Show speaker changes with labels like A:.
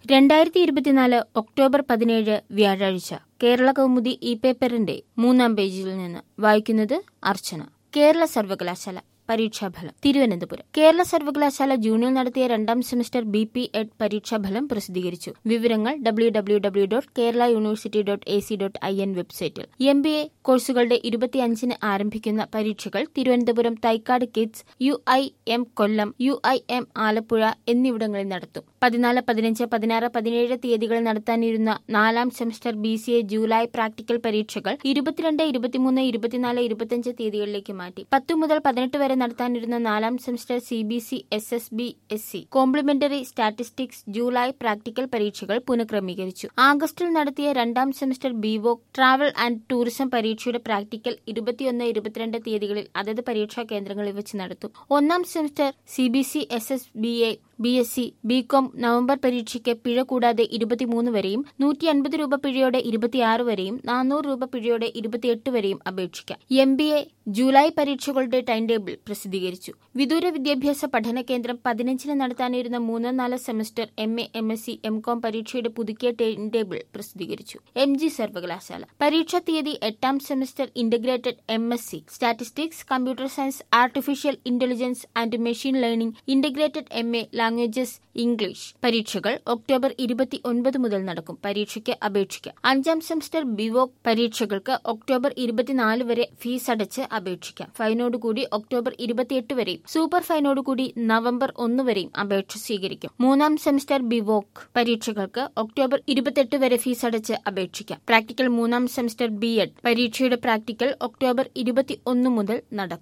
A: രണ്ടായിരത്തി ഇരുപത്തിനാല് ഒക്ടോബർ പതിനേഴ് വ്യാഴാഴ്ച കേരള കൗമുദി ഇ പേപ്പറിന്റെ മൂന്നാം പേജിൽ നിന്ന് വായിക്കുന്നത് അർച്ചന കേരള സർവകലാശാല പരീക്ഷാഫലം തിരുവനന്തപുരം കേരള സർവകലാശാല ജൂണിൽ നടത്തിയ രണ്ടാം സെമസ്റ്റർ ബി പി എഡ് പരീക്ഷാഫലം പ്രസിദ്ധീകരിച്ചു വിവരങ്ങൾ W W W dot Kerala university dot A C dot I N വെബ്സൈറ്റിൽ എം ബി എ കോഴ്സുകളുടെ ഇരുപത്തിയഞ്ചിന് ആരംഭിക്കുന്ന പരീക്ഷകൾ Thiruvananthapuram Thycaud Kids U I M Kollam U I M Alappuzha എന്നിവിടങ്ങളിൽ നടത്തും പതിനാല് പതിനഞ്ച് പതിനാറ് പതിനേഴ് തീയതികളിൽ നടത്താനിരുന്ന നാലാം semester B C A July practical പരീക്ഷകൾ ഇരുപത്തിരണ്ട് ഇരുപത്തിമൂന്ന് ഇരുപത്തിനാല് ഇരുപത്തിയഞ്ച് തീയതികളിലേക്ക് മാറ്റി പത്തു മുതൽ പതിനെട്ട് വരെ നടത്താനിരുന്ന നാലാം semester C B C S S B S C complementary statistics July practical പരീക്ഷകൾ പുനഃക്രമീകരിച്ചു ആഗസ്റ്റിൽ നടത്തിയ രണ്ടാം semester BVoc travel and tourism പരീക്ഷയുടെ പ്രാക്ടിക്കൽ ഇരുപത്തിയൊന്ന് ഇരുപത്തിരണ്ട് തീയതികളിൽ അതത് പരീക്ഷാ കേന്ദ്രങ്ങളിൽ വെച്ച് നടത്തും ഒന്നാം semester C B C S S B A B S C BCom November പരീക്ഷയ്ക്ക് പിഴ കൂടാതെ ഇരുപത്തിമൂന്ന് വരെയും നൂറ്റി അൻപത് രൂപ പിഴയോടെ ഇരുപത്തിയാറ് വരെയും നാനൂറ് രൂപ പിഴയോടെ ഇരുപത്തിയെട്ട് വരെയും അപേക്ഷിക്കാം എം ബി എ ജൂലൈ പരീക്ഷകളുടെ ടൈം ടേബിൾ പ്രസിദ്ധീകരിച്ചു വിദൂര വിദ്യാഭ്യാസ പഠന കേന്ദ്രം പതിനഞ്ചിന് നടത്താനിരുന്ന മൂന്ന് നാല് semester M A M S C M Com പരീക്ഷയുടെ പുതുക്കിയ ടൈം ടേബിൾ പ്രസിദ്ധീകരിച്ചു എം ജി സർവകലാശാല പരീക്ഷാ തീയതി എട്ടാം semester integrated M S C statistics computer science artificial intelligence and machine learning integrated M A languages English പരീക്ഷകൾ ഒക്ടോബർ ഇരുപത്തി ഒൻപത് മുതൽ നടക്കും പരീക്ഷയ്ക്ക് അപേക്ഷിക്കാം അഞ്ചാം സെമസ്റ്റർ ബിവോക് പരീക്ഷകൾക്ക് ഒക്ടോബർ ഇരുപത്തിനാല് വരെ ഫീസ് അടച്ച് അപേക്ഷിക്കാം ഫൈനോടുകൂടി ഒക്ടോബർ ഇരുപത്തിയെട്ട് വരെയും സൂപ്പർ ഫൈനോടുകൂടി നവംബർ ഒന്ന് വരെയും അപേക്ഷ സ്വീകരിക്കും മൂന്നാം സെമസ്റ്റർ ബിവോക് പരീക്ഷകൾക്ക് ഒക്ടോബർ ഇരുപത്തെട്ട് വരെ ഫീസ് അടച്ച് അപേക്ഷിക്കാം പ്രാക്ടിക്കൽ മൂന്നാം സെമസ്റ്റർ ബി എഡ് പരീക്ഷയുടെ പ്രാക്ടിക്കൽ ഒക്ടോബർ ഇരുപത്തി ഒന്ന് മുതൽ നടക്കും